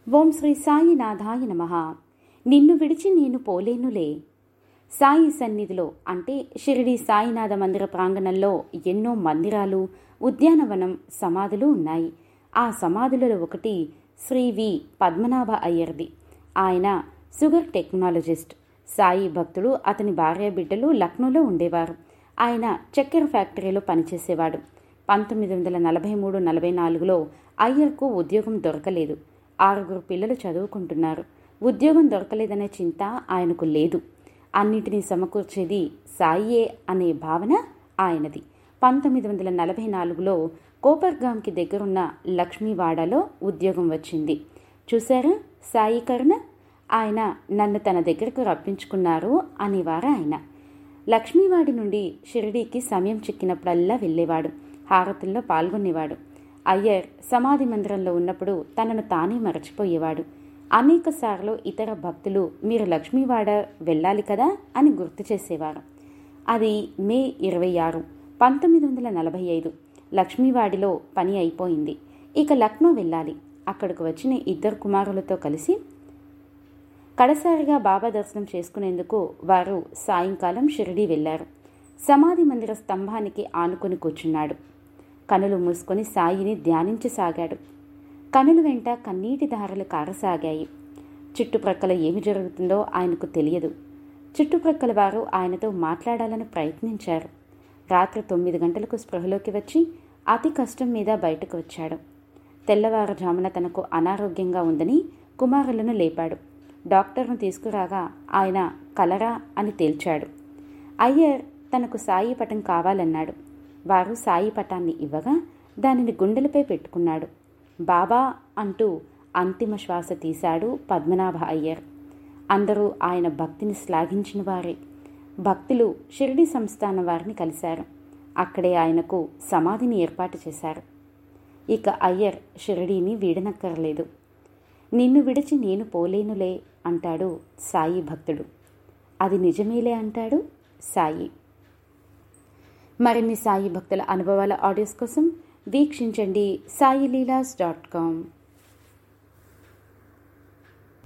ఓం శ్రీ సాయినాథాయ నమ నిన్ను విడిచి నేను పోలేనులే సాయి సన్నిధిలో అంటే షిరిడి సాయినాథ మందిర ప్రాంగణంలో ఎన్నో మందిరాలు ఉద్యానవనం సమాధులు ఉన్నాయి ఆ సమాధులలో ఒకటి శ్రీ వి పద్మనాభ అయ్యర్ది ఆయన షుగర్ టెక్నాలజిస్ట్ సాయి భక్తుడు అతని భార్య బిడ్డలు లక్నోలో ఉండేవారు ఆయన చక్కెర ఫ్యాక్టరీలో పనిచేసేవాడు పంతొమ్మిది వందల నలభై మూడు నలభై నాలుగులో అయ్యర్కు ఉద్యోగం దొరకలేదు ఆరుగురు పిల్లలు చదువుకుంటున్నారు ఉద్యోగం దొరకలేదనే చింత ఆయనకు లేదు అన్నిటినీ సమకూర్చేది సాయియే అనే భావన ఆయనది పంతొమ్మిది వందల నలభై నాలుగులో కోపర్గాంకి దగ్గరున్న లక్ష్మీవాడలో ఉద్యోగం వచ్చింది చూశారా సాయి కరుణ ఆయన నన్ను తన దగ్గరకు రప్పించుకున్నారు అనేవారు ఆయన లక్ష్మీవాడి నుండి షిరిడీకి సమయం చిక్కినప్పుడల్లా వెళ్ళేవాడు హారతుల్లో పాల్గొనేవాడు అయ్యర్ సమాధి మందిరంలో ఉన్నప్పుడు తనను తానే మరచిపోయేవాడు అనేక సార్లు ఇతర భక్తులు మీరు లక్ష్మీవాడ వెళ్ళాలి కదా అని గుర్తు చేసేవారు అది మే ఇరవై ఆరు పంతొమ్మిది వందల నలభై ఐదు లక్ష్మీవాడిలో పని అయిపోయింది ఇక లక్నో వెళ్ళాలి అక్కడికి వచ్చిన ఇద్దరు కుమారులతో కలిసి కడసారిగా బాబా దర్శనం చేసుకునేందుకు వారు సాయంకాలం షిరిడీ వెళ్లారు సమాధి మందిర స్తంభానికి ఆనుకొని కూర్చున్నాడు కనులు మూసుకొని సాయిని ధ్యానించసాగాడు కనుల వెంట కన్నీటి ధారలు కారసాగాయి చుట్టుప్రక్కల ఏమి జరుగుతుందో ఆయనకు తెలియదు చుట్టుప్రక్కల వారు ఆయనతో మాట్లాడాలని ప్రయత్నించారు రాత్రి తొమ్మిది గంటలకు స్పృహలోకి వచ్చి అతి కష్టం మీద బయటకు వచ్చాడు తెల్లవారుజామున తనకు అనారోగ్యంగా ఉందని కుమారులను లేపాడు డాక్టర్ను తీసుకురాగా ఆయన కలరా అని తేల్చాడు అయ్యర్ తనకు సాయి పటం కావాలన్నాడు వారు సాయి పటాన్ని ఇవ్వగా దానిని గుండెలపై పెట్టుకున్నాడు బాబా అంటూ అంతిమ శ్వాస తీశాడు పద్మనాభ అయ్యర్ అందరూ ఆయన భక్తిని శ్లాఘించిన వారే భక్తులు షిరిడి సంస్థానం వారిని కలిశారు అక్కడే ఆయనకు సమాధిని ఏర్పాటు చేశారు ఇక అయ్యర్ షిరిడీని వీడనక్కర్లేదు నిన్ను విడిచి నేను పోలేనులే అంటాడు సాయి భక్తుడు అది నిజమేలే అంటాడు సాయి మరిన్ని సాయి భక్తుల అనుభవాల ఆడియోస్ కోసం వీక్షించండి సాయి లీలాస్ డాట్ కామ్